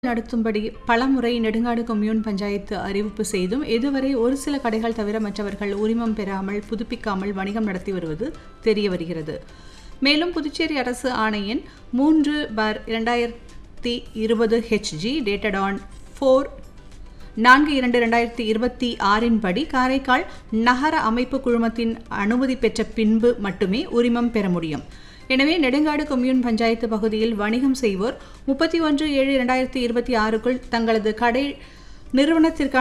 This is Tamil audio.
நடத்தும்படி பலமுறை நெடுங்காடு கொம்யூன் பஞ்சாயத்து அறிவிப்பு செய்தும் இதுவரை ஒரு சில கடைகள் தவிர மற்றவர்கள் உரிமம் பெறாமல் புதுப்பிக்காமல் வணிகம் நடத்தி வருவது தெரிய வருகிறது மேலும் புதுச்சேரி அரசு ஆணையின் மூன்று பார் இரண்டாயிரத்தி இருபது ஹெச்ஜி டேட்டட் ஆன் ஃபோர் நான்கு இரண்டு ரெண்டாயிரத்தி இருபத்தி ஆறின் படி காரைக்கால் நகர அமைப்பு குழுமத்தின் அனுமதி பெற்ற பின்பு மட்டுமே உரிமம் பெற முடியும் எனவே நெடுங்காடு கொம்யூன் பஞ்சாயத்து பகுதியில் வணிகம் செய்வோர் முப்பத்தி ஒன்று ஏழு இரண்டாயிரத்தி இருபத்தி ஆறுக்குள் தங்களது கடை நிறுவனத்திற்கான